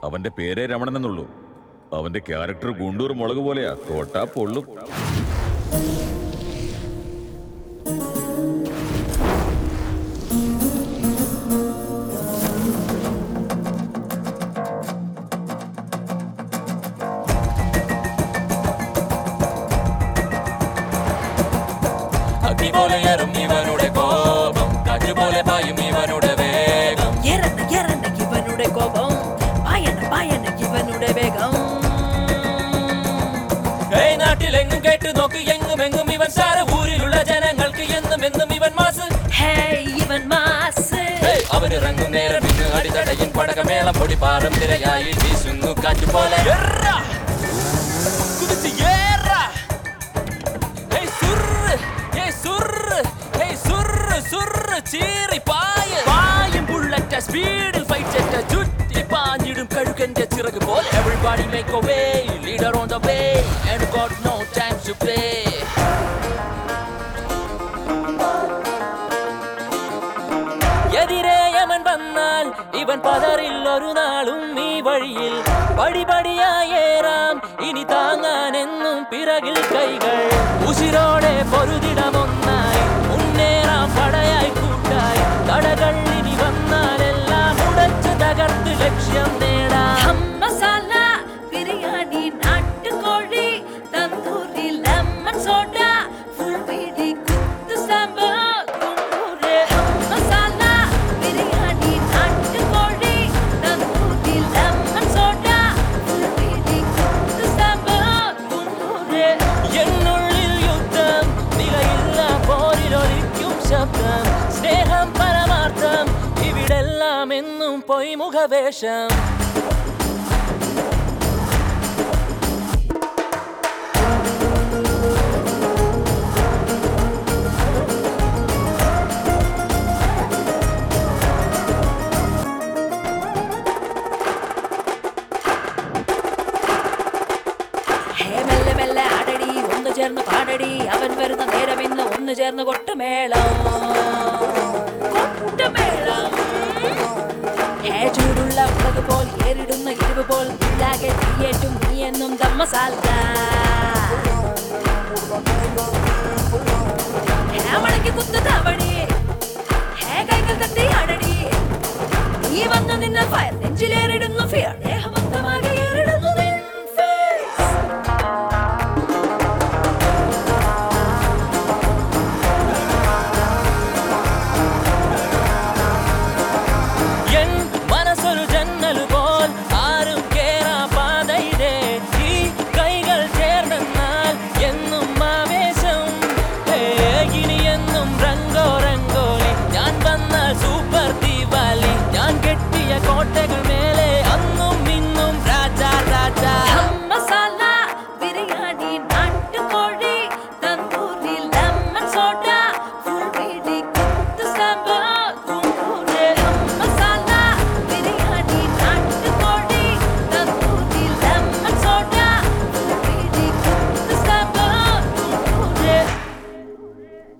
അവന്റെ പേരേ രമണൻ എന്നുള്ളൂ അവന്റെ ക്യാരക്ടർ ഗുണ്ടൂർ മുളക് പോലെയാ തോട്ടാ പൊള്ളും അഗ്നി പോലെയേറും ഇവനുടെ കോപം കാറ്റുപോലെ പായും ഇവനുടെ വേഗം എറന്ന എറന്ന ഇവനുടെ കോപം പായണ പായണ ഇവനുടെ വേഗം ഏയ് നാട്ടിലെങ്ങും കേട്ട് നോക്ക് എങ്ങും എങ്ങും ഇവൻ സാര ഊരിലുള്ള ജനങ്ങൾക്ക് എന്നും എന്നും ഇവൻ മാസ് ഹേ ഇവൻ മാസ് ഏയ് അവനിറങ്ങും നേരം ഇന്ന് അടിതടയും പടകമേളം പൊടി പാറും തിരയായി വീശുന്നു കാറ്റുപോലെ കുതിച്ച് ഏറാ. ഏയ് സുർറ്, ഏയ് സുർറ്, ഏയ് സുർറ്, സുർറ്, ചീറി പായ്. പായും bullet ആ speed ൽ fight jet ആ ചുറ്റി പാഞ്ഞിടും കഴുകന്റെ ചിറക് പോലെ Everybody make a way, leader on the way, and got no time to play. എതിരെ യമൻ വന്നാൽ ഇവൻ പതറിൽ ഒരു നാളും ഈ വഴിയിൽ പടിപടിയായേറാം ഇനി താങ്ങാനെന്നും പിറകിൽ കൈകൾ ഉശിരോടെ പൊരുതിടമൊന്നായി മുന്നേറാം പടയായി കൂട്ടായി തടകൾ ഇനി വന്നാലെല്ലാം ഉടച്ച് തകർത്ത് ലക്ഷ്യം നേടാം ഹം മസാല ബിരിയാണി നാട്ടുകോഴി തന്തൂരി ലെമൺ സോഡ ഫുൾ പിടി കുത്ത് സാമ്പാർ കുണ്ടൂര് ഹം മസാല ബിരിയാണി നാട്ടുകോഴി തന്തൂരി ലെമൺ സോഡ ഫുൾ പിടി കുത്ത് സാമ്പാർ കുണ്ടൂര് എന്നുള്ളിൽ യുദ്ധം നിലയില്ല പോരിലൊലിക്കും ശബ്ദം സ്നേഹം പരമാർത്ഥം ഇവിടെല്ലാം എന്നും പൊയ്മുഖവേഷം ഹേ മെല്ലെ മെല്ലെ ആടടി ഒന്ന് ചേർന്ന് പാടടി അവൻ വരുന്ന നേരം ഇന്ന് ഒന്ന് ചേർന്ന് കൊട്ടുമേളം കൊട്ടുമേളം ഹേ ചൂടുള്ള മുളക് പോൽ ഏറിടുന്ന ഇരുവ് പോൽ ഇല്ലാകെ തീയേറ്റും നീ എന്നും ദമ്മസാൽക്ക ഹേ മടക്കി കുത്തു തവടി ഹേ കൈകൾ തട്ടി ആടടി നീ വന്നു നിന്ന ഫയർ നെഞ്ചിലേറിടുന്നു ഫിയർ